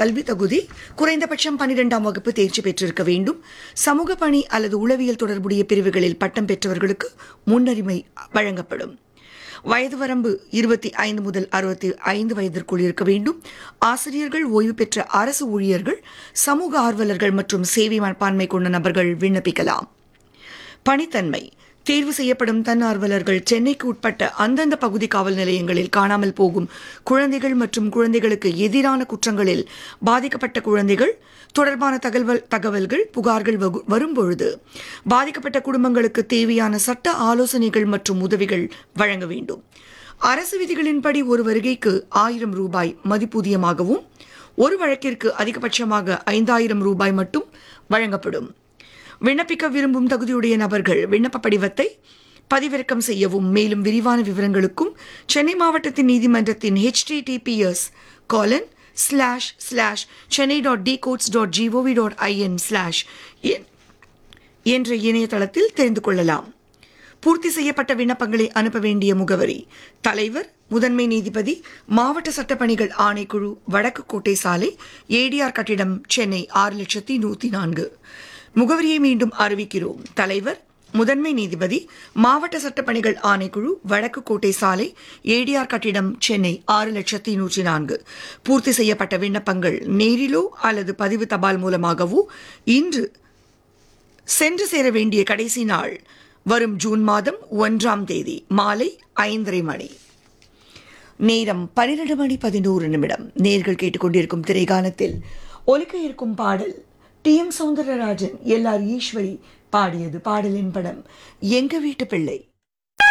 கல்வி தகுதி குறைந்தபட்சம் பனிரெண்டாம் வகுப்பு தேர்ச்சி பெற்றிருக்க வேண்டும் சமூக பணி அல்லது உளவியல் தொடர்புடைய பிரிவுகளில் பட்டம் பெற்றவர்களுக்கு முன்னுரிமை வழங்கப்படும் வயது வரம்பு இருபத்தி ஐந்து முதல் அறுபத்தி ஐந்து வயதிற்குள் இருக்க வேண்டும் ஆசிரியர்கள் ஓய்வு பெற்ற அரசு ஊழியர்கள் சமூக ஆர்வலர்கள் மற்றும் சேவை மனப்பான்மை கொண்ட நபர்கள் விண்ணப்பிக்கலாம் பணித்தன்மை தேர்வு செய்யப்படும் தன்னார்வலர்கள் சென்னைக்கு உட்பட்ட அந்தந்த பகுதி காவல் நிலையங்களில் காணாமல் போகும் குழந்தைகள் மற்றும் குழந்தைகளுக்கு எதிரான குற்றங்களில் பாதிக்கப்பட்ட குழந்தைகள் தொடர்பான தகவல் தகவல்கள் புகார்கள் வகு- வரும்பொழுது பாதிக்கப்பட்ட குடும்பங்களுக்கு தேவையான சட்ட ஆலோசனைகள் மற்றும் உதவிகள் வழங்க வேண்டும் அரசு விதிகளின்படி ஒரு வருகைக்கு ஆயிரம் ரூபாய் மதிப்பூதியமாகவும் ஒரு வழக்கிற்கு அதிகபட்சமாக ஐந்தாயிரம் ரூபாய் மட்டும் வழங்கப்படும் விண்ணப்பிக்க விரும்பும் தகுதியுடைய நபர்கள் விண்ணப்ப படிவத்தை பதிவிறக்கம் செய்யவும் மேலும் விரிவான விவரங்களுக்கும் சென்னை மாவட்டத்தின் நீதிமன்றத்தின் HTTPS colon slash slash Chennai dot D courts dot GOV dot IN slash என்ற இணையதளத்தில் தெரிந்து கொள்ளலாம் பூர்த்தி செய்யப்பட்ட விண்ணப்பங்களை அனுப்ப வேண்டிய முகவரி தலைவர் முதன்மை நீதிபதி மாவட்ட சட்டப்பணிகள் ஆணைக்குழு வடக்கு கோட்டை சாலை ஏடிஆர் கட்டிடம் சென்னை ஆறு லட்சத்தி நூற்றி நான்கு முகவரியை மீண்டும் அறிவிக்கிறோம் தலைவர் முதன்மை நீதிபதி மாவட்ட சட்டப்பணிகள் ஆணைக்குழு வடக்கு கோட்டை சாலை ஏடிஆர் கட்டிடம் சென்னை ஆறு லட்சத்தி நூற்றி நான்கு பூர்த்தி செய்யப்பட்ட விண்ணப்பங்கள் நேரிலோ அல்லது பதிவு தபால் மூலமாகவோ இன்று சென்று சேர வேண்டிய கடைசி நாள் வரும் ஜூன் மாதம் ஒன்றாம் தேதி மாலை ஐந்தரை மணி நேரம் பன்னிரண்டு மணி பதினோரு நிமிடம் நேர்கள் கேட்டுக்கொண்டிருக்கும் திரைகாலத்தில் ஒலிக்க இருக்கும் பாடல் T M Soundararajan L R Eswari பாடியது பாடலின் படம் எங்க வீட்டு பிள்ளை